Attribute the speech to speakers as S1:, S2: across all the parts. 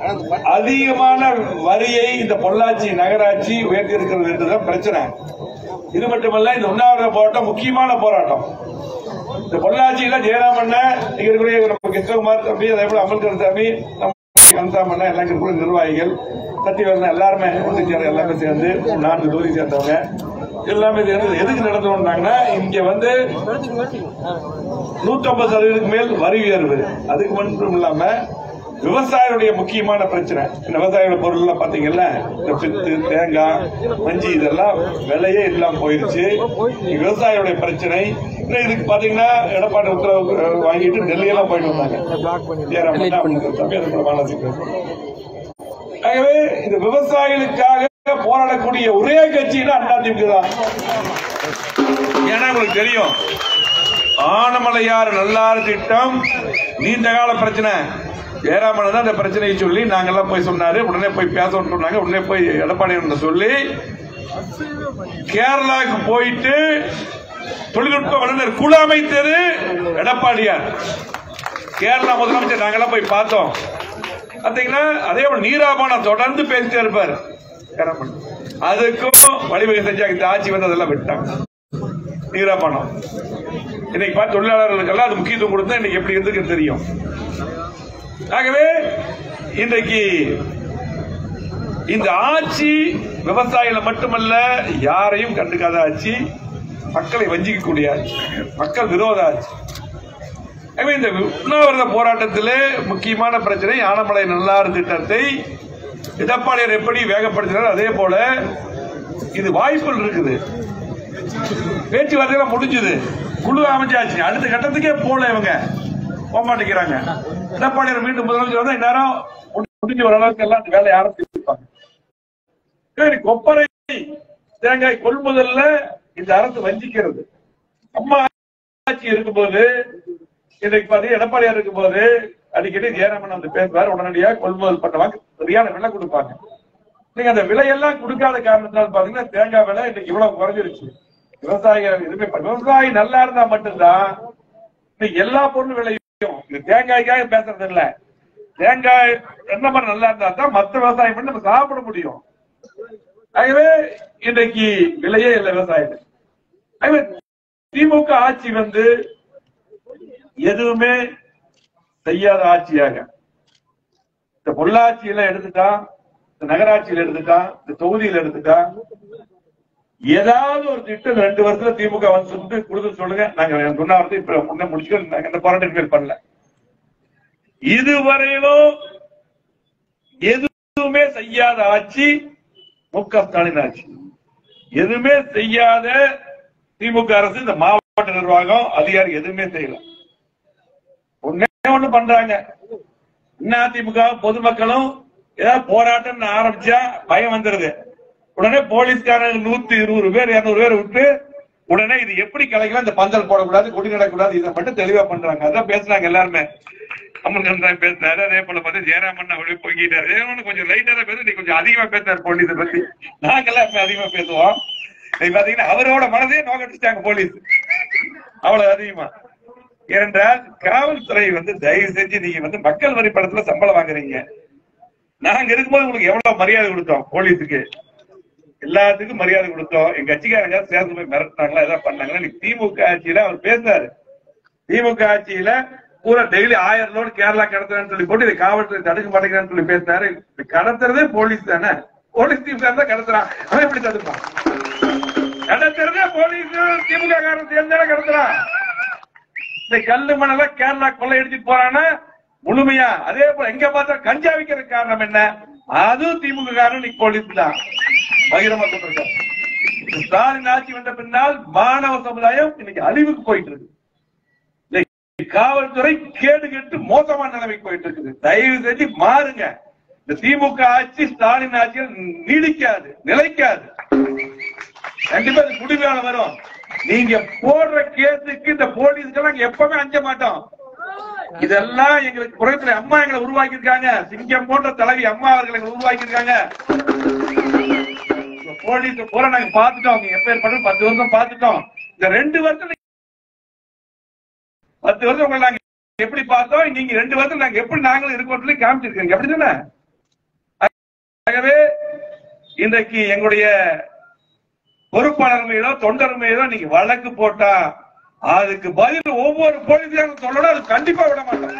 S1: அதிகமான வரியை இந்த பொள்ளாச்சி நகராட்சி உயர்த்தி இருக்கிறது என்றுதான் பிரச்சனை இது மட்டுமல்ல இந்த உண்ணாவிரத போராட்டம் முக்கியமான போராட்டம் இந்த பொள்ளாச்சியில ஜெயராமண்ண இங்க இருக்கக்கூடிய நம்ம கிருஷ்ணகுமார் தம்பி அதே போல அமல்கர் சாமி நம்ம கந்தசாமண்ணா எல்லாம் இங்க இருக்கக்கூடிய நிர்வாகிகள் சத்தியவர்ணன் எல்லாருமே ஒன்று சேர்ந்து எல்லாமே சேர்ந்து நான்கு தொகுதி சேர்ந்தவங்க எல்லாமே சேர்ந்து எதுக்கு நடந்தோம்னாங்கன்னா இங்க வந்து நூற்றம்பது சதவீதத்துக்கு மேல் வரி உயர்வு அதுக்கு மட்டும் இல்லாம விவசாயிகளுடைய முக்கியமான பிரச்சனை இந்த விவசாயியோட பொருள் எல்லாம் பாத்தீங்கல்ல இந்த பித்து தேங்காய் மஞ்சி இதெல்லாம் விலையே இல்லாம போயிருச்சு இது விவசாயிகளுடைய பிரச்சனை இன்னும் இதுக்கு பாத்தீங்கன்னா எடப்பாடி உத்தரவு அஹ், வாங்கிட்டு டெல்லி எல்லாம் போயிட்டு வந்தாங்க ஜெயராமன் அவங்க தம்பி அது கூட மாநகராட்சி பேசுவாங்க. ஆகவே இந்த விவசாயிகளுக்காக போராடக்கூடிய ஒரே கட்சின்னா அதிமுக தான் ஏன்னா உங்களுக்கு தெரியும் ஆனமலையார் நல்லாறு திட்டம் நீண்ட கால பிரச்சனை ஜெயராமன் தான் இந்த பிரச்சனையை சொல்லி நாங்கெல்லாம் போய் சொன்னாரு உடனே போய் பேச சொன்னாங்க உடனே போய் எடப்பாடி சொல்லி கேரளாவுக்கு போயிட்டு தொழில்நுட்ப வல்லுநர் குழு அமைத்தது எடப்பாடியார் கேரளா முதலமைச்சர் நாங்கெல்லாம் போய் பார்த்தோம் பாத்தீங்கன்னா அதே போல நீராபானம் தொடர்ந்து பேசிட்டே இருப்பார் ஜெயராமன். அதுக்கும் வழிவகை செஞ்சாங்க இந்த ஆட்சி வந்து அதெல்லாம் விட்டாங்க நீராபானம் இன்னைக்கு பார்த்து தொழிலாளர்களுக்கெல்லாம் அது முக்கியத்துவம் கொடுத்தா இன்னைக்கு எப்படி இருந்துக்கு தெரியும் ஆகவே இன்றைக்கு இந்த ஆட்சி விவசாயிகளை மட்டுமல்ல யாரையும் கண்டுக்காத ஆட்சி மக்களை வஞ்சிக்கக்கூடிய ஆட்சி மக்கள் விரோத ஆட்சி ஆகவே இந்த உண்ணாவிரத போராட்டத்திலே முக்கியமான பிரச்சனை ஆனமலை நல்லாறு திட்டத்தை எடப்பாடியார் எப்படி வேகப்படுத்தினார் அதே போல இது வாய்ப்புகள் இருக்குது பேச்சுவார்த்தை முடிஞ்சது குழு அமைச்சாச்சு அடுத்த கட்டத்துக்கே போல இவங்க போக மாட்டேங்கிறாங்க எடப்பாடியார் மீண்டும் முதலமைச்சர் வந்தா இந்நேரம் முடிஞ்ச ஓரளவுக்கு எல்லாம் இந்த வேலையை ஆரம்பிச்சிருப்பாங்க சரி கொப்பரை தேங்காய் கொள்முதல்ல இந்த அரசு வஞ்சிக்கிறது அம்மா ஆட்சி இருக்கும்போது இன்னைக்கு பாத்தீங்கன்னா எடப்பாடியார் இருக்கும்போது அடிக்கடி ஜெயராமன் வந்து பேசுவார் உடனடியா கொள்முதல் பண்ணுவாங்க சரியான விலை கொடுப்பாங்க நீங்க அந்த விலையெல்லாம் கொடுக்காத காரணத்தினால பாத்தீங்கன்னா தேங்காய் விலை இன்னைக்கு இவ்வளவு குறைஞ்சிருச்சு விவசாயிகள் எதுவுமே பண்ண- விவசாயி நல்லா இருந்தா மட்டும்தான் இன்னைக்கு எல்லா பொருளும் விளையும் இந்த தேங்காய்க்காக பேசுறது இல்ல தேங்காய் என்ன மாதிரி நல்லா இருந்தா தான் மத்த விவசாயம் பண்ணி நம்ம சாப்பிட முடியும் ஆகவே இன்றைக்கு விலையே இல்லை விவசாயத்துக்கு ஆகவே திமுக ஆட்சி வந்து எதுவுமே செய்யாத ஆட்சியாக இந்த பொள்ளாச்சியில எடுத்துட்டா இந்த நகராட்சியில எடுத்துட்டா இந்த தொகுதியில எடுத்துட்டா ஏதாவது ஒரு திட்டம் ரெண்டு வருஷத்துல திமுக வந்து சொல்லிட்டு கொடுத்து சொல்லுங்க நாங்க சொன்ன வார்த்தை இப்ப முன்ன முடிச்சுக்கோ நாங்க இந்த போராட்டம் பேர் பண்ணல இதுவரையிலும் எதுவுமே செய்யாத ஆட்சி மு க ஸ்டாலின் ஆட்சி எதுவுமே செய்யாத திமுக அரசு இந்த மாவட்ட நிர்வாகம் அதிகாரி எதுவுமே செய்யல ஒண்ணே ஒண்ணு பண்றாங்க அதிமுக பொதுமக்களும் ஏதாவது போராட்டம் ஆரம்பிச்சா பயம் வந்துருது உடனே போலீஸ்காரங்க நூத்தி இருநூறு பேர் இருநூறு பேர் விட்டு உடனே இது எப்படி கலைக்கலாம் இந்த பந்தல் போடக்கூடாது கொடி நடக்கூடாது இதை மட்டும் தெளிவா பண்றாங்க அதான் பேசுனாங்க எல்லாருமே அமர்கந்தான் பேசினாரு அதே போல பார்த்து ஜெயராமன் அப்படியே பொங்கிட்டாரு ஜெயராமன் கொஞ்சம் லைட்டா தான் பேச நீ கொஞ்சம் அதிகமா பேசினாரு போலீஸை பத்தி நாங்கெல்லாம் எப்பவுமே அதிகமா பேசுவோம் இன்னைக்கு பாத்தீங்கன்னா அவரோட மனதே நோக்கடிச்சிட்டாங்க போலீஸ் அவ்வளவு அதிகமா ஏனென்றால் காவல்துறை வந்து தயவு செஞ்சு நீங்க வந்து மக்கள் வரி படத்துல சம்பளம் வாங்குறீங்க நாங்க இருக்கும்போது உங்களுக்கு எவ்வளவு மரியாதை கொடுத்தோம் போலீஸுக்கு எல்லாத்துக்கும் மரியாதை கொடுத்தோம் எங்க கட்சிக்காரங்க சேர்ந்து போய் மிரட்டினாங்களா ஏதாவது பண்ணாங்களா இன்னைக்கு திமுக ஆட்சியில அவர் பேசுறாரு திமுக ஆட்சியில பூரா டெய்லி ஆயிரம் லோடு கேரளா கடத்துறேன்னு சொல்லி போட்டு இதை காவல்துறை தடுக்க மாட்டேங்கிறான்னு சொல்லி பேசினாரு இது கடத்துறதே போலீஸ் தானே போலீஸ் திமுக தான் கடத்துறான் அவன் எப்படி தடுப்பான் கடத்துறதே போலீஸ் திமுக காரன் சேர்ந்தானே கடத்துறான் இந்த கல்லு மணல கேரளா கொள்ளை அடிச்சுட்டு போறானா முழுமையா அதே போல எங்க பார்த்தா கஞ்சா விற்கிறதுக்கு காரணம் என்ன அதுவும் திமுக காரணம் இன்னைக்கு போலீஸ் தான் பகிரமா சொல்றாங்க ஸ்டாலின் ஆட்சி வந்த பின்னால் மாணவ சமுதாயம் இன்னைக்கு அழிவுக்கு போயிட்டு இருக்கு இன்னைக்கு காவல்துறை கேடு கெட்டு மோசமான நிலைமைக்கு போயிட்டு இருக்குது தயவு செஞ்சு மாறுங்க இந்த திமுக ஆட்சி ஸ்டாலின் ஆட்சியில் நீடிக்காது நிலைக்காது கண்டிப்பா இது முடிவான வரும் நீங்க போடுற கேஸுக்கு இந்த போலீஸ்க்கெல்லாம் எப்பவுமே அஞ்ச மாட்டோம் இதெல்லாம் எங்களுக்கு புறத்துல அம்மா எங்களை உருவாக்கி இருக்காங்க சிங்கம் போன்ற தலைவி அம்மா அவர்களை எங்களை உருவாக்கி இருக்காங்க போலீஸ் பூரா நாங்க பாத்துட்டோம் நீங்க எப்ப பண்ண பத்து வருஷம் பாத்துட்டோம் இந்த ரெண்டு வருஷம் நீங்க- பத்து வருஷம் உங்களை நாங்க எப்படி பார்த்தோம் நீங்க ரெண்டு வருஷம் நாங்க எப்படி நாங்களும் இருக்கோம் சொல்லி காமிச்சிருக்கீங்க எப்படி தானே இன்றைக்கு எங்களுடைய பொறுப்பாளர் மீதோ தொண்டர் மீதோ நீங்க வழக்கு போட்டா அதுக்கு பதில் ஒவ்வொரு போலீஸாரும் சொல்லணும் அது கண்டிப்பா விட மாட்டோம்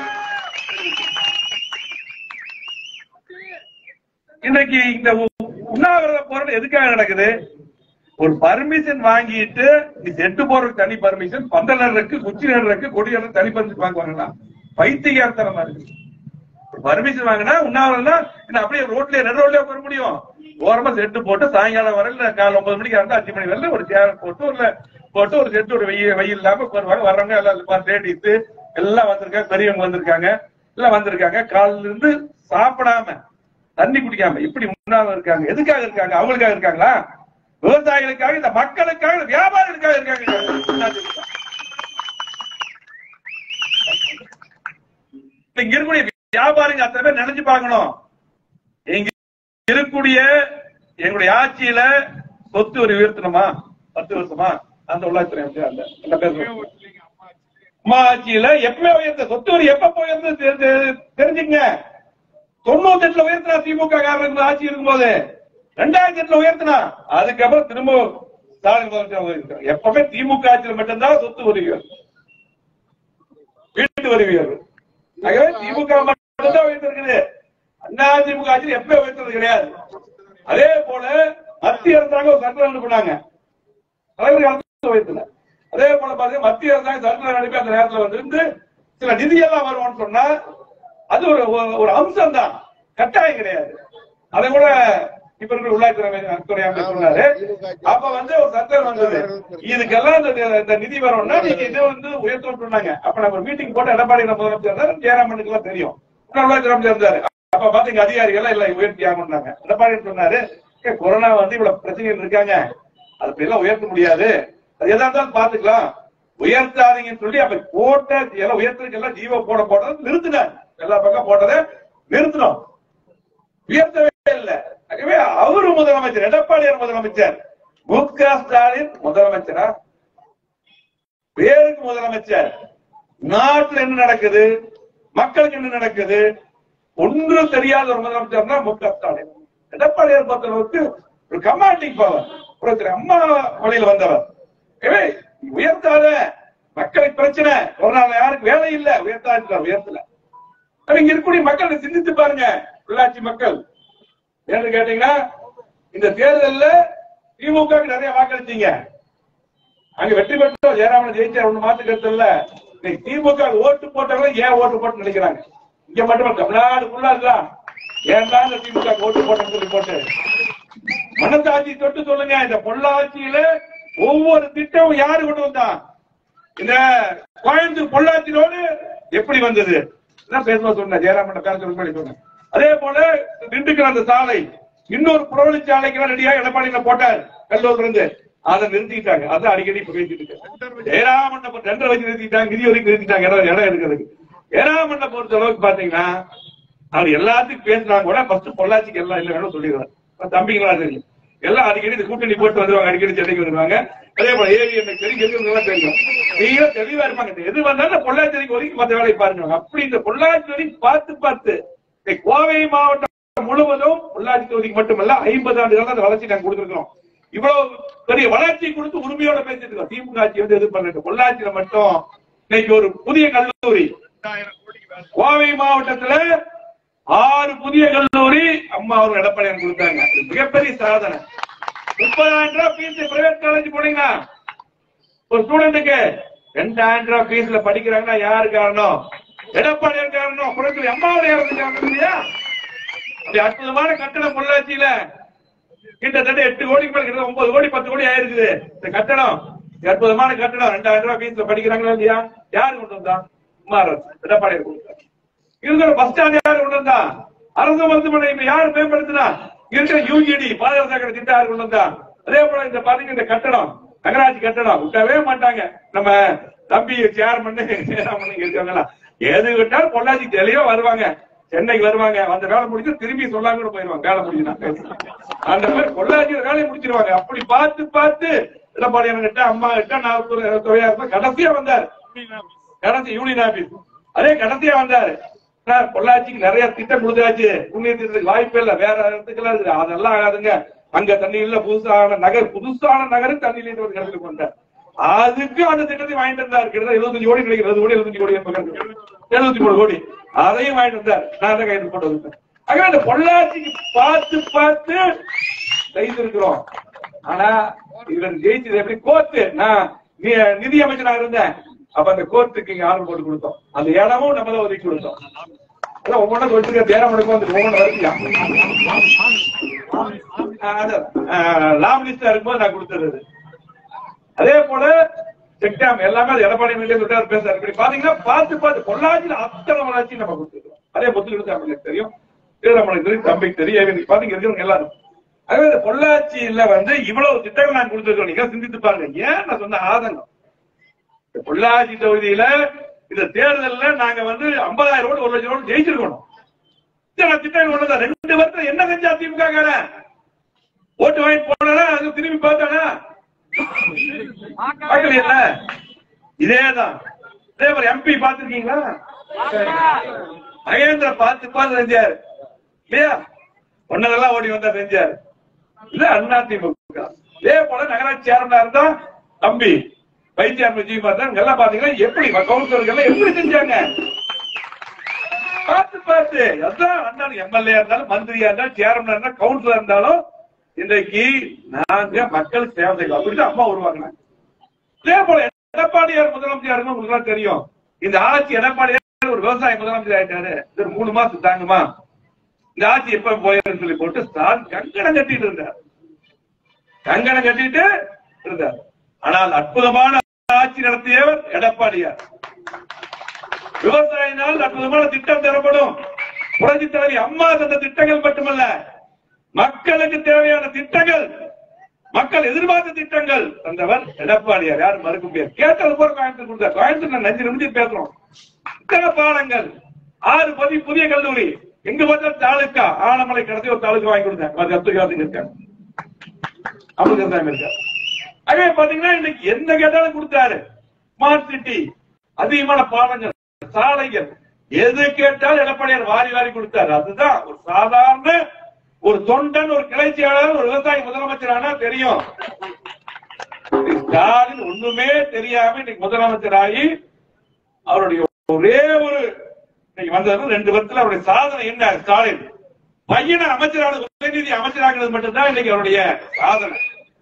S1: இன்னைக்கு இந்த உ- உண்ணாவிரத போராட்டம் எதுக்காக நடக்குது ஒரு பர்மிஷன் வாங்கிட்டு நீ செட்டு போறதுக்கு தனி பர்மிஷன் பந்தல் நடுறதுக்கு குச்சி நடுறதுக்கு கொடி நடுறதுக்கு தனி பர்மிஷன் வாங்குவாங்களா பைத்தியகாரத்தனமா இருக்கு பர்மிஷன் வாங்கினா உண்ணாவிரதம்னா என்ன அப்படியே ரோட்லயே நடு ரோட்லயே உட்கார முடியும் ஓரமா செட்டு போட்டு சாயங்காலம் வரையில காலை ஒன்பது மணிக்கு இருந்தா அஞ்சு மணி வரல ஒரு சேர் போட்டு ஒரு போட்டு ஒரு செட்டு ஒரு வெயில் வெயில் இல்லாம உட்காருவாங்க வர்றவங்க எல்லாம் லேடிஸ் எல்லாம் வந்திருக்காங்க பெரியவங்க வந்திருக்காங்க எல்லாம் வந்திருக்காங்க காலையில இருந்து சாப்பிடாம தண்ணி குடிக்காம இப்படி உண்ணாம இருக்காங்க எதுக்காக இருக்காங்க அவங்களுக்காக இருக்காங்களா விவசாயிகளுக்காக இந்த மக்களுக்காக இந்த வியாபாரிகளுக்காக இருக்காங்க இப்ப இங்க இருக்கக்கூடிய வியாபாரிங்க அத்தனை பேர் நினைச்சு பார்க்கணும் இங்க இருக்கக்கூடிய எங்களுடைய ஆட்சியில சொத்து ஒரு உயர்த்தணுமா பத்து வருஷமா அந்த உள்ளாட்சி அமைச்சர் அந்த என்ன பேர் அம்மா ஆட்சியில எப்பவுமே உயர்த்த சொத்து வரி எப்ப உயர்ந்து தெ- தெ- தெரிஞ்சுங்க தொண்ணூத்தி எட்டுல உயர்த்தினா திமுக காரங்க ஆட்சி இருக்கும்போது ரெண்டாயிரத்தி எட்டுல உயர்த்தினா அதுக்கப்புறம் திரும்ப ஸ்டாலின் முதலமைச்சர் உயர்த்தினார். எப்பவுமே திமுக ஆட்சியில மட்டும்தான் சொத்து வரி உயர்வு வீட்டு வரி உயர்வு ஆகவே திமுக மட்டும்தான் உயர்த்திருக்குது அண்ணா திமுக ஆட்சியில் எப்பவே உயர்த்தது கிடையாது அதே போல மத்திய அரசாங்கம் ஒரு சட்டம் அனுப்புனாங்க தலைவர் காலத்துல உயர்த்தல அதே போல பாத்தீங்கன்னா மத்திய அரசாங்கம் சட்டம் அனுப்பி அந்த நேரத்துல வந்து இருந்து சில நிதி எல்லாம் வரும்னு சொன்னா அது ஒரு ஒரு- ஒரு அம்சம் தான் கட்டாயம் கிடையாது அதை கூட இப்ப இருக்கிற உள்ளாட்சி அமைச்சர் துறை அமைச்சர் சொன்னாரு அப்ப வந்து ஒரு சட்டம் வந்தது இதுக்கெல்லாம் இந்த இந்த நிதி வரும்னா நீங்க இதை வந்து உயர்த்தணும் சொன்னாங்க அப்ப நம்ம மீட்டிங் போட்டு எடப்பாடி நம்ம முதலமைச்சர் இருந்தாரு ஜெயராமனுக்கு எல்லாம் தெரியும் அப்புறம் உள்ளாட்சி அமைச்சர் இருந்தாரு அப்ப பாத்தீங்க அதிகாரிகள் எல்லாம் இல்ல உயர்த்தி ஆகணும்னாங்க எடப்பாடி சொன்னாரு "ஏய், கொரோனா வந்து இவ்வளவு பிரச்சனைகள் இருக்காங்க அது இப்படி எல்லாம் உயர்த்த முடியாது அது எதா இருந்தாலும் பாத்துக்கலாம் உயர்த்தாதீங்கன்னு சொல்லி அப்ப போட்ட எல்லாம் உயர்த்ததுக்கு எல்லாம் ஜீவோ போட போட்டதை நிறுத்தினார் எல்லா பக்கம் போட்டதை நிறுத்தினோம் உயர்த்தவே இல்லை ஆகவே அவரு முதலமைச்சர் எடப்பாடியார் முதலமைச்சர் மு க ஸ்டாலின் முதலமைச்சரா பேருக்கு முதலமைச்சர் நாட்டுல என்ன நடக்குது மக்களுக்கு என்ன நடக்குது ஒன்றும் தெரியாத ஒரு முதலமைச்சர் தான் மு க ஸ்டாலின் எடப்பாடியார் பொறுத்தளவுக்கு ஒரு கமாண்டிங் பவர் ஒருத்தர் அம்மா வழியில் வந்தவர் எனவே உயர்த்தாத மக்களுக்கு பிரச்சனை கொரோனால யாருக்கு வேலை இல்ல உயர்த்தாது உயர்த்தல அப்ப இங்க இருக்கக்கூடிய மக்கள் சிந்தித்து பாருங்க உள்ளாட்சி மக்கள் ஏன்னு கேட்டீங்கன்னா இந்த தேர்தல்ல திமுக க்கு நிறைய வாக்களிச்சீங்க அங்க வெற்றி பெற்றோம் ஜெயராமன் ஜெயிச்சார் ஒண்ணு மாத்து கருத்து இல்ல இன்னைக்கு திமுக க்கு ஓட்டு போட்டவங்க ஏன் ஓட்டு போட்டு நினைக்கிறாங்க இங்க மட்டும் தமிழ்நாடு ஃபுல்லா இருக்கலாம் ஏன்டா இந்த திமுக க்கு ஓட்டு போட்டோம்னு சொல்லி போட்டு மனசாட்சி தொட்டு சொல்லுங்க இந்த பொள்ளாச்சியில ஒவ்வொரு திட்டமும் யாரு கொண்டு வந்தா இந்த கோயம்புத்தூர் பொள்ளாச்சி ரோடு எப்படி வந்தது இதான் பேசும்போது சொன்னேன் ஜெயராமன் பேச சொன்னேன் அதே போல திண்டுக்கல் அந்த சாலை இன்னொரு புறவழி சாலைக்கு ரெடியா எடப்பாடியில போட்டார் கல்லூர்ல இருந்து அதை நிறுத்திட்டாங்க அதான் அடிக்கடி இப்ப பேசிட்டு இருக்கு ஜெயராமன் டெண்டர் வச்சு நிறுத்திட்டாங்க நிதி வரைக்கும் நிறுத்திட்டாங்க இடம் இடம் இருக்கிறதுக்கு ஜெயராமன் பொறுத்த அளவுக்கு பாத்தீங்கன்னா அவர் எல்லாத்துக்கும் பேசினாங்க கூட ஃபர்ஸ்ட் பொள்ளாச்சிக்கு எல்லாம் இல்ல வேணும் சொல்லிடுவார் இப்ப தம்பிங்களா தெரியும் எல்லாம் அடிக்கடி இந்த கூட்டணி போட்டு வந்துருவாங்க அடிக்கடி சென்னைக்கு வந்துருவாங்க அதே போல ஏவி எனக்கு தெரியும் இருக்கிறவங்க தெரியும் நீங்க தெளிவா இருப்பாங்க இந்த எது வந்தாலும் இந்த பொள்ளாச்சி வரைக்கும் வரைக்கும் மத்த வேலையை பாருங்க அப்படி இந்த பொள்ளாச்சி வரைக்கும் பார்த்து பார்த்து இந்த கோவை மாவட்டம் முழுவதும் பொள்ளாச்சி தொகுதிக்கு மட்டுமல்ல ஐம்பது ஆண்டுகள் அந்த வளர்ச்சி நாங்க கொடுத்திருக்கிறோம் இவ்வளவு பெரிய வளர்ச்சி கொடுத்து உரிமையோட பேசிட்டு இருக்கோம் திமுக ஆட்சி வந்து எது பண்ணிட்டு பொள்ளாச்சியில மட்டும் இன்னைக்கு ஒரு புதிய கல்லூரி கோவை மாவட்டத்துல ஆறு புதிய கல்லூரி அம்மா அவர் எடப்பாடியார் கொடுத்தாங்க இது மிகப்பெரிய சாதனை முப்பதாயிரம் ரூபாய் ஃபீஸ் பிரைவேட் காலேஜ் போனீங்கன்னா ஒரு ஸ்டூடெண்ட்டுக்கு ரெண்டாயிரம் ரூபாய் ஃபீஸ்ல படிக்கிறாங்கன்னா யாரு காரணம் எடப்பாடியார் காரணம் குறைக்கல அம்மாவுடைய காரணம் இல்லையா அப்படி அற்புதமான கட்டணம் பொள்ளாச்சியில கிட்டத்தட்ட எட்டு கோடிக்கு மேல கிட்ட ஒன்பது கோடி பத்து கோடி ஆயிருக்குது இந்த கட்டணம் இது அற்புதமான கட்டணம் ரெண்டாயிரம் ரூபாய் ஃபீஸ்ல படிக்கிறாங்களா இல்லையா யாரு கொண்டு வந்தா அம்மா அரசு எடப்பாடியார் கொடுத்தாரு இருக்கிற பஸ் ஸ்டாண்ட் யாரு கொண்டு வந்தா அரசு மருத்துவமனை இப்ப யாரு மேம்படுத்தினா இருக்கிற யூஜிடி பாதுகாப்பு சக்கர திட்டம் யாரு கொண்டு வந்தா அதே போல இந்த பாத்தீங்க இந்த கட்டடம் நகராட்சி கட்டடம் விட்டவே மாட்டாங்க நம்ம தம்பி சேர்மன் சேராமன் இருக்காங்களா எது விட்டாலும் பொள்ளாச்சி தெளிவா வருவாங்க சென்னைக்கு வருவாங்க அந்த வேலை முடிச்சு திரும்பி சொல்லாம கூட போயிருவாங்க வேலை முடிஞ்சு அந்த மாதிரி பொள்ளாச்சியில வேலையை முடிச்சிருவாங்க அப்படி பார்த்து பார்த்து எடப்பாடியார் கிட்ட அம்மா கிட்ட நான் துறையா இருப்பேன் கடைசியா வந்தார் கடைசி யூனியன் ஆபீஸ் அதே கடைசியா வந்தாரு சொன்னார் பொள்ளாச்சிக்கு நிறைய திட்டம் கொடுத்தாச்சு புண்ணிய திட்டத்துக்கு வாய்ப்பே இல்ல வேற இடத்துக்கெல்லாம் இருக்குது அதெல்லாம் ஆகாதுங்க அங்க தண்ணி இல்ல புதுசான நகர் புதுசான நகர் தண்ணி இல்லைன்னு ஒரு கருத்துல கொண்டார் அதுக்கு அந்த திட்டத்தை வாங்கிட்டு வந்தார் கிட்டத்தட்ட எழுபத்தஞ்சு கோடி நினைக்கிறேன் இருபது கோடி எழுபத்தஞ்சு கோடி எழுபத்தி மூணு கோடி அதையும் வாங்கிட்டு வந்தார் நான் தான் கைது போட்டு வந்தேன் ஆக அந்த பொள்ளாச்சிக்கு பார்த்து பார்த்து செய்திருக்கிறோம் ஆனா இவன் ஜெயிச்சது எப்படி கோர்த்து நான் நி- நிதி அமைச்சரா இருந்தேன் அப்ப அந்த கோர்ட்டுக்கு இங்க ஆர்டர் போட்டு கொடுத்தோம் அந்த இடமும் நம்ம தான் ஒதுக்கி கொடுத்தோம் அதான் ஒவ்வொன்றும் சொல்லிட்டு தேரம் முடக்கம் வந்து ஒவ்வொன்று வரைக்கும் லாம் லிஸ்டா இருக்கும்போது நான் கொடுத்துறது அதே போல செக்டாம் எல்லாமே அது எடப்பாடி மீடியம் விட்டார் பேசுறாரு இப்படி பாத்தீங்கன்னா பார்த்து பார்த்து பொள்ளாச்சியில அத்தனை வளர்ச்சி நம்ம கொடுத்துருக்கோம் அதே முத்துக்கிட்டு நம்மளுக்கு தெரியும் ஸ்ரீராமனுக்கு தெரியும் தம்பிக்கு தெரியும் இவங்க பாத்தீங்க இருக்கிறவங்க எல்லாரும் அதே இந்த பொள்ளாச்சியில வந்து இவ்வளவு திட்டங்கள் நான் கொடுத்துருக்கோம் நீங்க சிந்தித்து பாருங்க ஏன் நான் சொன்ன ஆதங்கம் இந்த பொள்ளாச்சி தொகுதியில இந்த தேர்தல்ல நாங்க வந்து 50000 ஓட்டு ஒரு லட்சம் ஓட்டு ஜெயிச்சிருக்கணும் இத்தனை திட்டங்கள் கொண்டு வந்தா ரெண்டு வருஷம் என்ன செஞ்சா திமுக காரன்? ஓட்டு வாங்கிட்டு போனா அது திரும்பி பார்த்தானா பார்க்கலையில இதேதான் இதே மாதிரி எம்பி பாத்திருக்கீங்களா மகேந்திர பார்த்து பார்த்து செஞ்சாரு இல்லையா ஒன்னதெல்லாம் ஓடி வந்தா செஞ்சாரு இல்ல அண்ணா திமுக இதே போல நகராட்சி சேர்மனா இருந்தா தம்பி வைஸ் சேர்மன் விஜய் பார்த்தா எல்லாம் பாத்தீங்கன்னா எப்படி கவுன்சிலர்கள் எப்படி செஞ்சாங்க பார்த்து பார்த்து அதான் அண்ணா எம்எல்ஏ இருந்தாலும் மந்திரியா இருந்தாலும் சேர்மனா இருந்தாலும் கவுன்சிலர் இருந்தாலும் இன்றைக்கு நாங்க மக்களுக்கு சேவை செய்யலாம் அப்படிதான் அம்மா உருவாங்கினாங்க இதே போல எடப்பாடியார் முதலமைச்சர் இருந்தா உங்களுக்கு எல்லாம் தெரியும் இந்த ஆட்சி எடப்பாடியார் ஒரு விவசாய முதலமைச்சர் ஆயிட்டாரு இது ஒரு மூணு மாசம் தாங்குமா இந்த ஆட்சி எப்ப போயிருன்னு சொல்லி போட்டு ஸ்டாலின் கங்கணம் கட்டிட்டு இருந்தார் கங்கணம் கட்டிட்டு இருந்தார் ஆனால் அற்புதமான ஆட்சி நடத்தியவர் எடப்பாடியார் விவசாயினால் அற்புதமான திட்டம் தரப்படும் புரட்சி தலைவி அம்மா தந்த திட்டங்கள் மட்டுமல்ல மக்களுக்கு தேவையான திட்டங்கள் மக்கள் எதிர்பார்த்த திட்டங்கள் தந்தவர் எடப்பாடியார் யாரும் மறுக்க முடியாது கேட்டது போல கோயம்புத்தூர் கொடுத்தார் கோயம்புத்தூர் நான் நஞ்சு நிமிஷம் பேசுறோம் இத்தனை பாலங்கள் ஆறு பதி புதிய கல்லூரி எங்க பார்த்தா தாலுக்கா ஆனமலை கடத்தி ஒரு தாலுக்கா வாங்கி கொடுத்தேன் அது அப்துல் இருக்காங்க அமிர்தசாமி இருக்காரு அதே பாத்தீங்கன்னா இன்னைக்கு என்ன கேட்டாலும் கொடுத்தாரு ஸ்மார்ட் சிட்டி அதிகமான பாலங்கள் சாலைகள் எது கேட்டாலும் எடப்பாடியார் வாரி வாரி கொடுத்தாரு அதுதான் ஒரு சாதாரண ஒரு தொண்டன் ஒரு கிளை செயலாளர் ஒரு விவசாய முதலமைச்சர் ஆனா தெரியும் ஸ்டாலின் ஒண்ணுமே தெரியாம இன்னைக்கு முதலமைச்சர் ஆகி அவருடைய ஒரே ஒரு இன்னைக்கு வந்தது ரெண்டு வருஷத்துல அவருடைய சாதனை என்ன ஸ்டாலின் பையனை அமைச்சரான உதயநிதி அமைச்சராகிறது மட்டும்தான் இன்னைக்கு அவருடைய சாதனை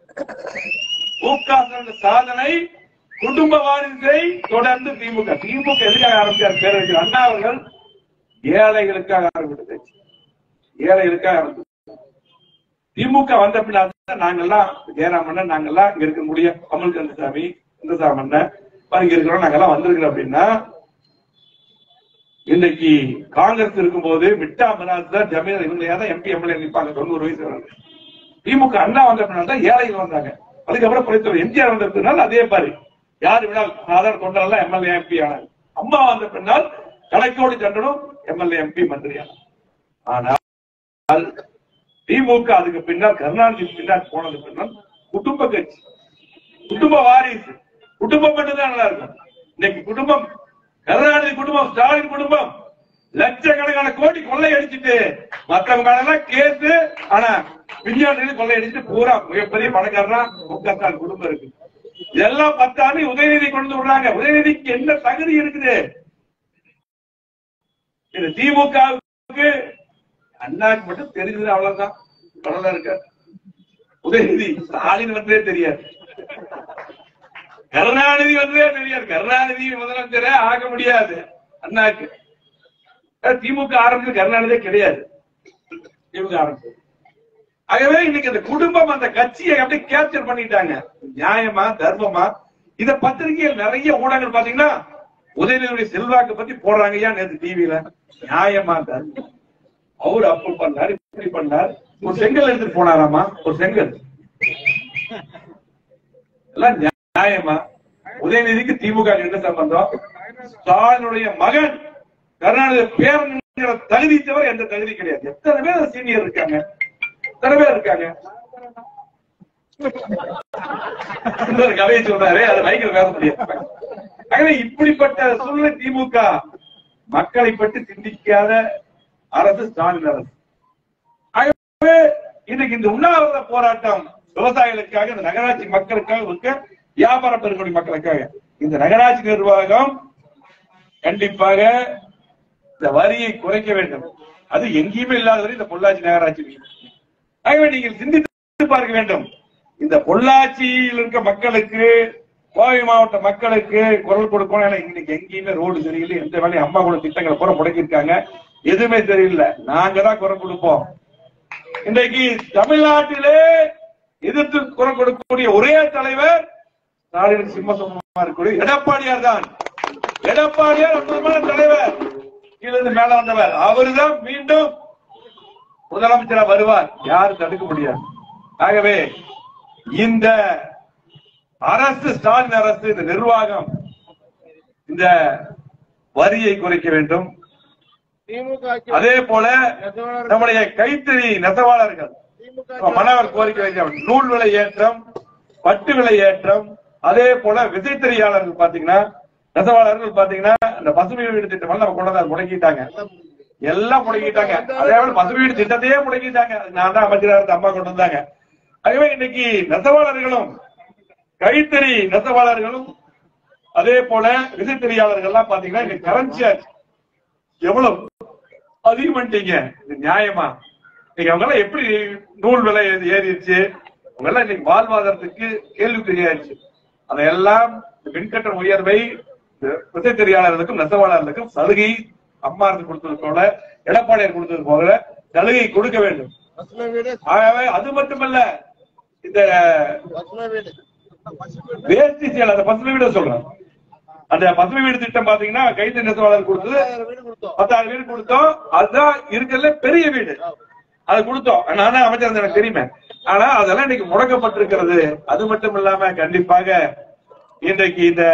S1: முக சாதனை குடும்ப வாரிசை தொடர்ந்து திமுக திமுக எதுக்காக ஆரம்பிச்சார் பேரறிஞர் அண்ணா அவர்கள் ஏழைகளுக்காக ஆரம்பித்தது ஏழைகளுக்காக ஆரம்பித்தது திமுக வந்த பின்னாடி நாங்கெல்லாம் ஜெயராமண்ணன் நாங்கெல்லாம் இங்க இருக்க முடிய கமல் கந்தசாமி கந்தசாமண்ணன் இங்க இருக்கிறோம் நாங்கெல்லாம் வந்திருக்கிறோம் அப்படின்னா இன்னைக்கு காங்கிரஸ் இருக்கும்போது மிட்டா மிராஸ் தான் ஜமீன் இவங்க தான் எம்பி எம்எல்ஏ நிற்பாங்க தொண்ணூறு வயசு வராங்க திமுக அண்ணா வந்த பின்னால் தான் ஏழைகள் வந்தாங்க அதுக்கப்புறம் புரட்சி எம்ஜிஆர் வந்த பின்னால் அதே மாதிரி யார் விடால் சாதாரண தொண்டரெல்லாம் எம்எல்ஏ எம்பி ஆனாங்க அம்மா வந்த பின்னால் கணக்கோடு சண்டனும் எம்எல்ஏ எம்பி மந்திரி ஆனாங்க ஆனால் திமுக அதுக்கு பின்னால் கருணாநிதி பின்னால் போனது பின்னால் குடும்ப கட்சி குடும்ப வாரிசு குடும்பம் மட்டும்தான் நல்லா இருக்கும் இன்னைக்கு குடும்பம் கருணாநிதி குடும்பம் ஸ்டாலின் குடும்பம் லட்சக்கணக்கான கோடி கொள்ளை அடிச்சுட்டு மத்தவங்க மேலாம் கேஸ் ஆனா விஞ்ஞானிகள் கொள்ளை அடிச்சுட்டு பூரா மிகப்பெரிய பணக்காரனா முக்கத்தான் குடும்பம் இருக்கு இதெல்லாம் பத்தாண்டு உதயநிதி கொண்டு விடுறாங்க உதயநிதிக்கு என்ன தகுதி இருக்குது இது திமுகவுக்கு அண்ணாக்கு மட்டும் தெரிஞ்சது அவ்வளவுதான் பரவாயில்ல இருக்க உதயநிதி ஸ்டாலின் வந்தே தெரியாது கருணாநிதி வந்ததே தெரியாது கருணாநிதி முதலமைச்சரே ஆக முடியாது அண்ணாக்கு அஹ் திமுக ஆரம்பிச்சது கருணாநிதியே கிடையாது திமுக ஆரம்பிச்சது ஆகவே இன்னைக்கு அந்த குடும்பம் அந்த கட்சியை அப்படியே கேப்சர் பண்ணிட்டாங்க நியாயமா தர்மமா இத பத்திரிகைகள் நிறைய ஊடகங்கள் பாத்தீங்கன்னா உதயநிதியுடைய செல்வாக்கு பத்தி போடுறாங்க ஏன் நேத்து டிவில நியாயமா தர்மம் அவரு அப்படி பண்ணாரு இப்படி பண்ணார் ஒரு செங்கல் எடுத்துட்டு போனாராமா ஒரு செங்கல் எல்லாம் நியாயமா உதயநிதிக்கு திமுக என்ன சம்பந்தம் ஸ்டாலினுடைய மகன் கருணாநிதி பேரன் என்கிற தகுதி தவிர எந்த தகுதி கிடையாது எத்தனை பேர் சீனியர் இருக்காங்க எத்தனை பேர் இருக்காங்க இன்னொரு கதையை சொல்றாரு அது மைக்கில் பேச முடியாது ஆகவே இப்படிப்பட்ட சூழ்நிலை திமுக மக்களை பற்றி சிந்திக்காத அரசு ஸ்டாலின் அரசு ஆகவே இன்னைக்கு இந்த உண்ணாவிரத போராட்டம் விவசாயிகளுக்காக இந்த நகராட்சி மக்களுக்காக இருக்க வியாபார பெருங்குடி மக்களுக்காக இந்த நகராட்சி நிர்வாகம் கண்டிப்பாக இந்த வரியை குறைக்க வேண்டும் அது எங்கேயுமே இல்லாத வரை இந்த பொள்ளாச்சி நகராட்சி ஆகவே நீங்கள் சிந்தித்து பார்க்க வேண்டும் இந்த பொள்ளாச்சியில் இருக்க மக்களுக்கு கோவை மாவட்ட மக்களுக்கு குரல் கொடுக்கணும் ஏன்னா இன்னைக்கு எங்கேயுமே ரோடு சரியில்லை எந்த வேலையும் அம்மா கூட திட்டங்களை பூரா முடக்கியிருக்காங்க எதுவுமே சரியில்லை நாங்க தான் குரல் கொடுப்போம் இன்றைக்கு தமிழ்நாட்டிலே எதிர்த்து குரல் கொடுக்கக்கூடிய ஒரே தலைவர் ஸ்டாலின் சிம்மசமமா இருக்கக்கூடிய எடப்பாடியார் தான் எடப்பாடியார் அற்புதமான தலைவர் கீழிருந்து மேல வந்தவர் அவர்தான் மீண்டும் முதலமைச்சரா வருவார் யாரும் தடுக்க முடியாது ஆகவே இந்த அரசு ஸ்டாலின் அரசு இந்த நிர்வாகம் இந்த வரியை குறைக்க வேண்டும்
S2: திமுக
S1: அதே போல நம்முடைய கைத்தறி நெசவாளர்கள் மணவர் கோரிக்கை வைக்க நூல் விலை ஏற்றம் பட்டு விலை ஏற்றம் அதே போல விசைத்தறியாளர்கள் பாத்தீங்கன்னா நெசவாளர்கள் பாத்தீங்கன்னா இந்த பசுமை வீடு திட்டம் எல்லாம் நம்ம கொண்டு வந்து அதை முடக்கிட்டாங்க எல்லாம் முடக்கிட்டாங்க அதே போல பசுமை வீடு திட்டத்தையே முடக்கிட்டாங்க அது நான் தான் அமைச்சராக இருந்த அம்மா கொண்டு வந்தாங்க ஆகவே இன்னைக்கு நெசவாளர்களும் கைத்தறி நெசவாளர்களும் அதே போல விசைத்தறியாளர்கள் எல்லாம் பாத்தீங்கன்னா இன்னைக்கு கரண்ட் சார்ஜ் எவ்வளவு அதிகம் பண்ணிட்டீங்க இது நியாயமா நீங்க அவங்க எல்லாம் எப்படி நூல் விலை ஏறி- ஏறிடுச்சு அவங்க எல்லாம் இன்னைக்கு வாழ்வாதாரத்துக்கு கேள்விக்குறியாயிருச்சு அதையெல்லாம் இந்த மின்கட்டண உயர்வை இந்த விசைத்தறியாளர்களுக்கும் நெசவாளர்களுக்கும் சலுகை அம்மா அரசு கொடுத்தது போல எடப்பாடியார் கொடுத்தது போல சலுகை கொடுக்க வேண்டும்
S2: பசுமை வீடு
S1: ஆகவே அது மட்டுமல்ல இந்த
S2: பசுமை வீடு
S1: வேஷ்டி சேலை அந்த பசுமை வீடு சொல்றேன் அந்த பசுமை வீடு திட்டம் பாத்தீங்கன்னா கைத்தறி நெசவாளர் கொடுத்தது
S2: ஆயிரம் வீடு கொடுத்தோம்
S1: பத்தாயிரம் வீடு கொடுத்தோம் அதுதான் இருக்கிறதுல பெரிய வீடு அது கொடுத்தோம் நான் தான் அமைச்சர் இருந்தேன், எனக்கு தெரியுமே ஆனா அதெல்லாம் இன்னைக்கு முடக்கப்பட்டிருக்கிறது அது மட்டும் இல்லாம கண்டிப்பாக இன்றைக்கு இந்த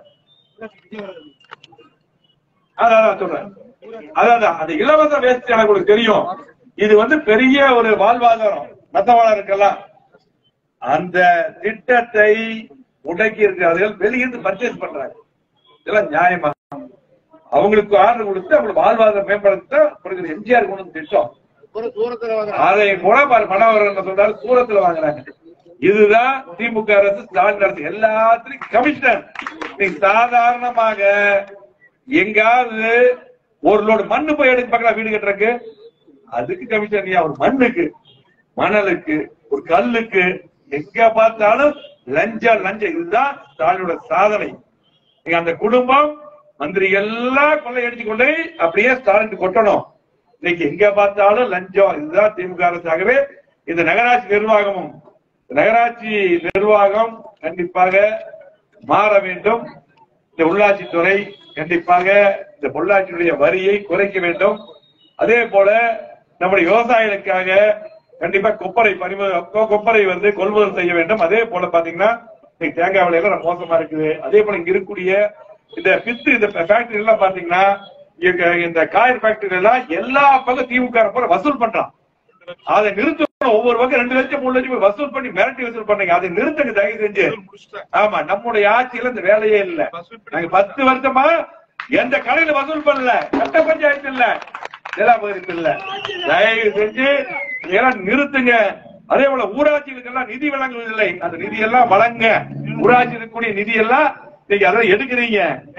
S1: அதான் அதான் சொல்றேன் அதான் அது இலவச வேஸ்ட் எனக்கு உங்களுக்கு தெரியும் இது வந்து பெரிய ஒரு வாழ்வாதாரம் நெசவாளருக்கெல்லாம் அந்த திட்டத்தை முடக்கி இருக்கிறார்கள் வெளியிருந்து பர்ச்சேஸ் பண்றாங்க இதெல்லாம் நியாயமா அவங்களுக்கு ஆர்டர் கொடுத்து அவங்களுக்கு வாழ்வாதாரம் மேம்படுத்த கொடுக்குற எம்ஜிஆர் கொண்டு வந்த திட்டம்
S2: ஒரு தூரத்துல வாங்குறாங்க
S1: அதை கூட பாரு மனோகரன் சொல்றாரு சூரத்துல வாங்குறாங்க இதுதான் திமுக அரசு ஸ்டாலின் அரசு எல்லாத்துலயும் கமிஷனர் நீங்க சாதாரணமாக எங்காவது ஒரு லோடு மண்ணு போய் எடுக்க பார்க்கலாம் வீடு கட்டுறதுக்கு அதுக்கு கமிஷன் நீ ஒரு மண்ணுக்கு மணலுக்கு ஒரு கல்லுக்கு எங்க பார்த்தாலும் லஞ்சம் லஞ்சம் இதுதான் ஸ்டாலினோட சாதனை நீங்க அந்த குடும்பம் மந்திரி எல்லாம் கொள்ளையடிச்சு கொண்டு போய் அப்படியே ஸ்டாலின் கொட்டணும் இன்னைக்கு எங்க பார்த்தாலும் லஞ்சம் இதுதான் திமுக அரசாகவே இந்த நகராட்சி நிர்வாகமும் நகராட்சி நிர்வாகம் கண்டிப்பாக மாற வேண்டும் இந்த உள்ளாட்சித்துறை கண்டிப்பாக இந்த பொள்ளாச்சியுடைய வரியை குறைக்க வேண்டும் அதே போல நம்முடைய விவசாயிகளுக்காக கண்டிப்பா கொப்பரை பறிமு கொ- கொப்பரை வந்து கொள்முதல் செய்ய வேண்டும் அதே போல பாத்தீங்கன்னா இன்னைக்கு தேங்காய் விலையெல்லாம் ரொம்ப மோசமா இருக்குது அதே போல இங்க இருக்கக்கூடிய இந்த பித்து இந்த ஃபேக்டரி எல்லாம் பாத்தீங்கன்னா இங்க இந்த காயர் ஃபேக்டரி எல்லாம் எல்லா பக்கம் திமுக போல வசூல் பண்றான் அதை நிறுத்தணும் ஒவ்வொரு பக்கம் ரெண்டு லட்சம் மூணு லட்சம் போய் வசூல் பண்ணி மிரட்டி வசூல் பண்ணீங்க அதை நிறுத்துங்க தயவு செஞ்சு ஆமா நம்முடைய ஆட்சியில இந்த வேலையே இல்ல நாங்க பத்து வருஷமா எந்த கடையில வசூல் பண்ணல கட்ட பஞ்சாயத்து இல்ல நிலாபகரிப்பு இல்ல தயவு செஞ்சு இதெல்லாம் நிறுத்துங்க அதே போல ஊராட்சிகளுக்கு எல்லாம் நிதி வழங்குவதில்லை அந்த நிதி எல்லாம் வழங்க ஊராட்சி இருக்கக்கூடிய நிதி எல்லாம் நீங்க அதெல்லாம் எடுக்கிறீங்க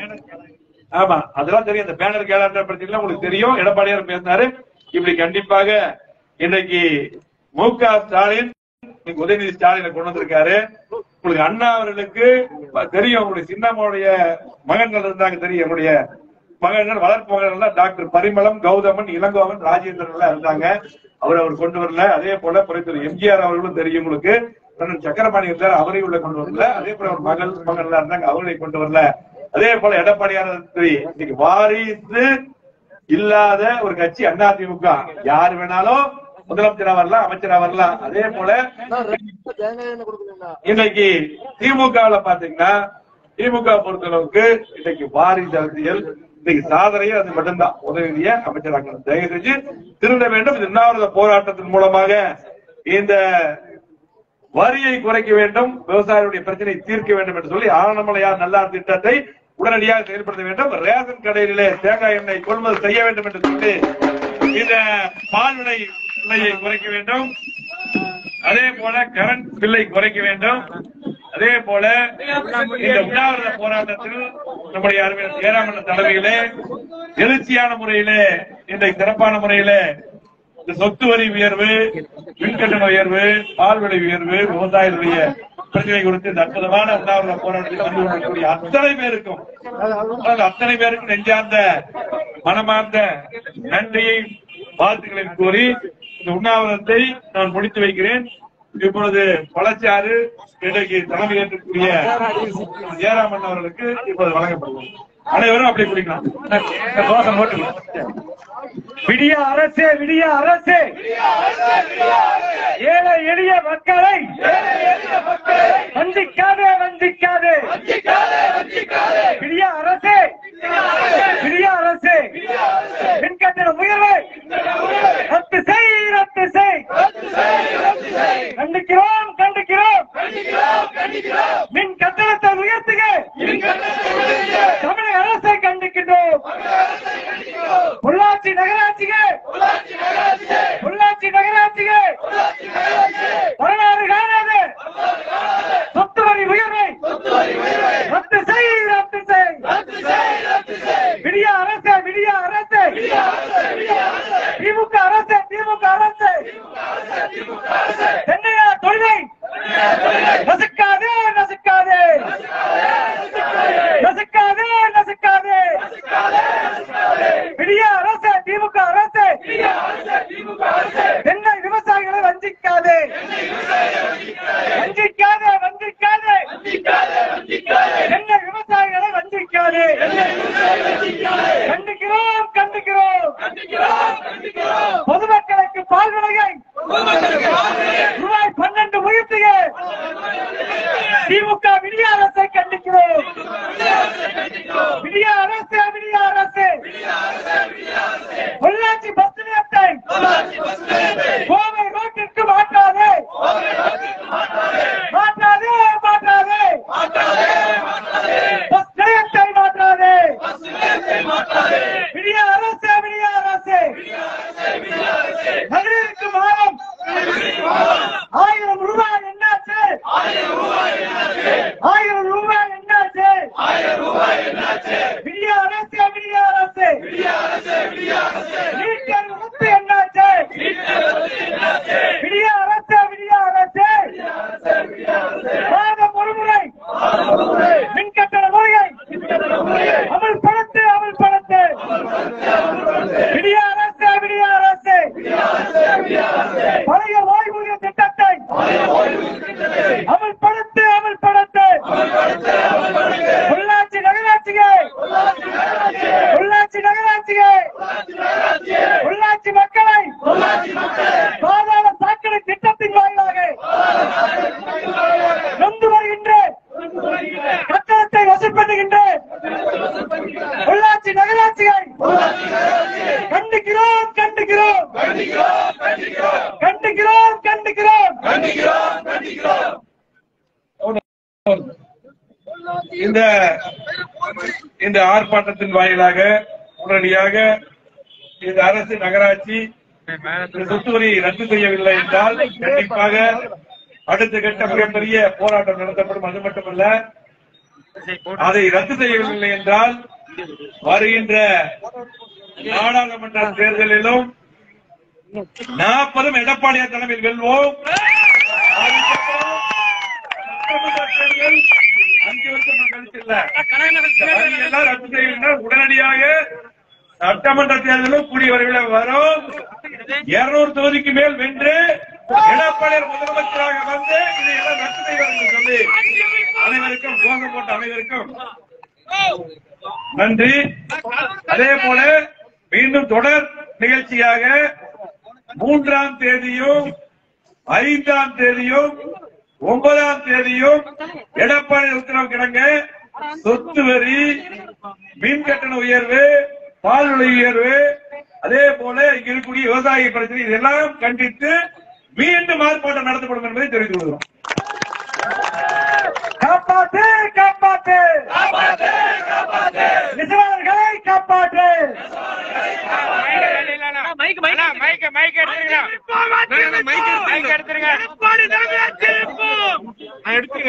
S1: ஆமா அதெல்லாம் தெரியும் இந்த பேனர் கேலண்டர் பத்தி உங்களுக்கு தெரியும் எடப்பாடியார் பேசினாரு இப்படி கண்டிப்பாக இன்னைக்கு மு க ஸ்டாலின் இன்னைக்கு உதயநிதி ஸ்டாலினை கொண்டு வந்திருக்காரு உங்களுக்கு அண்ணா அவர்களுக்கு தெரியும் உங்களுடைய சின்னம்மாவுடைய மகன்கள் இருந்தாங்க தெரியும் என்னுடைய மகன்கள் வளர்ப்பு மகன்கள் எல்லாம் டாக்டர் பரிமளம் கௌதமன் இளங்கோவன் ராஜேந்திரன் எல்லாம் இருந்தாங்க அவர் அவர் கொண்டு வரல அதே போல புரைத்துறை எம்ஜிஆர் அவர்களும் தெரியும் உங்களுக்கு அண்ணன் சக்கரபாணி இருந்தார் அவரையும் உள்ள கொண்டு வரல அதே போல அவர் மகள் மகன் எல்லாம் இருந்தாங்க அவர்களை கொண்டு வரல அதே போல எடப்பாடியார் இன்னைக்கு வாரிசு இல்லாத ஒரு கட்சி அதிமுக யார் வேணாலும் முதலமைச்சரா வரலாம் அமைச்சரா வரலாம் அதே போல
S2: நான் ரெண்டு தேங்காய் எண்ணெய் கொடுக்கலீங்களா
S1: இன்னைக்கு திமுகவுல பாத்தீங்கன்னா திமுக பொறுத்தளவுக்கு இன்னைக்கு வாரிசு அரசியல் இன்னைக்கு சாதனையே அது மட்டும்தான் உதவிய அமைச்சராக்கணும் தயவு செஞ்சு திருந்த வேண்டும் இது உண்ணாவிரத போராட்டத்தின் மூலமாக இந்த வரியை குறைக்க வேண்டும் விவசாயிகளுடைய பிரச்சனை தீர்க்க வேண்டும் என்று சொல்லி ஆனமலையார் நல்லார் திட்டத்தை உடனடியாக செயல்படுத்த வேண்டும் ரேஷன் கடையிலே தேங்காய் எண்ணெய் கொள்முதல் செய்ய வேண்டும் என்று சொல்லி இந்த பால் விலை விலையை குறைக்க வேண்டும் அதே போல கரண்ட் பில்லை குறைக்க வேண்டும் அதே போல இந்த உண்ணாவிரத போராட்டத்தில் நம்முடைய அறிவியல் ஏராமண்ண தலைமையிலே எழுச்சியான முறையிலே இன்றைக்கு சிறப்பான முறையிலே இந்த சொத்து வரி உயர்வு மின்கட்டண உயர்வு பால் விலை உயர்வு விவசாயிகளுடைய பிரச்சனை குறித்து இந்த அற்புதமான உண்ணாவிரத போராட்டத்தில் வந்து கொண்டிருக்கக்கூடிய அத்தனை பேருக்கும் அதாவது அத்தனை பேருக்கும் நெஞ்சார்ந்த மனமார்ந்த நன்றியை வாழ்த்துக்களை கூறி இந்த உண்ணாவிரதத்தை நான் முடித்து வைக்கிறேன் இப்பொழுது பழச்சாறு இன்றைக்கு தலைமை ஏற்றக்கூடிய ஜெயராமன் அவர்களுக்கு இப்போது வழங்கப்படுவோம் அனைவரும் அப்படி குடிக்கலாம் தோசை போட்டுக்கலாம்
S3: விடிய அரசே விடிய அரசே ஏழை எளிய மக்களை வஞ்சிக்காதே வஞ்சிக்காதே விடிய அரசே விடிய அரசே மின்கட்டண உயர்வை ரத்து செய் ரத்து செய் கண்டிக்கிறோம் கண்டிக்கிறோம் மின் கட்டணத்தை உயர்த்துக தமிழக அரசை கண்டிக்கின்றோம் உள்ளாட்சி நகராட்சிகள் உள்ளாட்சி நகராட்சிகள் வரலாறு காணாது சொத்து வரி உயர்வை ரத்து செய் ரத்து செய் விடிய அரசு விடிய அரசு திமுக அரசு திமுக அரசு தென்னையா தொழிலை நசுக்காதே நசுக்காதே நசுக்காதே நசுக்காதே விடிய அரசு திமுக அரசு தென்னை விவசாயிகளை வஞ்சிக்காதே வஞ்சிக்காதே வஞ்சிக்காதே தென்னை விவசாயிகளை வஞ்சிக்காதே கண்டிக்கிறோம் கண்டிக்கிறோம் பொதுமக்களுக்கு பால் விலையை ரூபாய் பன்னெண்டு உயர்த்துக திமுக விடிய அரசை கண்டிக்கிறோம் விடிய அரசு விடிய அரசு பொள்ளாச்சி பஸ் நிலையத்தை கோவை ரோட்டிற்கு மாற்றாதே மாற்றாதே மாற்றாதே பஸ் நிலையத்தை மாற்றாதே விடிய அரசு விடிய அரசு மகளிருக்கு மாதம் ஆயிரம் ரூபாய் என்னாச்சு ஆயிரம் ரூபாய் என்னாச்சு விடிய அரசு விடிய அரசு நீட்டர் முத்து என்னாச்சு விடிய அரசு விடிய அரசு மாதம் ஒரு முறை மின்கட்டண முறையை அமல்படுத்து அமல்படுத்து விடிய அரசு விடிய அரசு பழைய ஓய்வூதிய திட்டத்தை அமல்படுத்து அமல்படுத்து உள்ளாட்சி நகராட்சிகள் உள்ளாட்சி நகராட்சிகள் உள்ளாட்சி மக்களை சாதாரண சாக்கடை திட்டத்தின் வாயிலாக நொந்து வருகின்ற கட்டணத்தை வசூல் பண்ணுகின்ற உள்ளாட்சி நகராட்சிகள் கண்டிக்கிறோம் கண்டிக்கிறோம் கண்டிக்கிறோம் கண்டிக்கிறோம்
S1: இந்த இந்த ஆர்ப்பாட்டத்தின் வாயிலாக உடனடியாக இந்த அரசு நகராட்சி இந்த சொத்து வரியை ரத்து செய்யவில்லை என்றால் கண்டிப்பாக அடுத்த கட்ட மிகப்பெரிய போராட்டம் நடத்தப்படும் அது மட்டுமல்ல அதை ரத்து செய்யவில்லை என்றால் வருகின்ற நாடாளுமன்ற தேர்தலிலும் நாற்பதும் எடப்பாடியார் தலைமையில் வெல்வோம் அதுக்கப்புறம் சட்டமன்ற தேர்தல் அஞ்சு வருஷம் கழிச்சு இல்ல இந்த வரியெல்லாம் ரத்து செய்யவில்லை உடனடியாக சட்டமன்ற தேர்தலும் கூடிய விரைவில் வரும் இருநூறு தொகுதிக்கு மேல் வென்று எடப்பாடியார் முதலமைச்சராக வந்து இதையெல்லாம் ரத்து செய்வார் என்று சொல்லி அனைவருக்கும் கோஷம் போட்ட அனைவருக்கும் நன்றி அதே போல மீண்டும் தொடர் நிகழ்ச்சியாக மூன்றாம் தேதியும் ஐந்தாம் தேதியும் ஒன்பதாம் தேதியும் எடப்பாடி உத்தரவு கிடங்க சொத்து வரி மின் கட்டண உயர்வு பால் விலை உயர்வு அதே போல இங்க இருக்கக்கூடிய விவசாய பிரச்சனை இதெல்லாம் கண்டித்து மீண்டும் ஆர்ப்பாட்டம் நடத்தப்படும் என்பதை தெரிவித்துக் கொள்கிறோம்
S3: காப்பா காப்பாற்று காப்பாற்று நெசவாளர்களை காப்பாற்று
S4: மைக் மைக் மைக் மைக் எடுத்துருங்க மைக் மைக் எடுத்துருங்க எடுத்துருங்க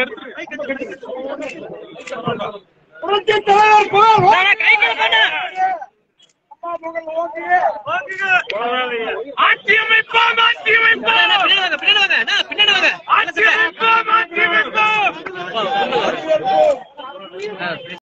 S3: புரட்சி தலைவர் புகழ்
S4: ஆட்சி அமைப்போம் ஆட்சி அமைப்போம்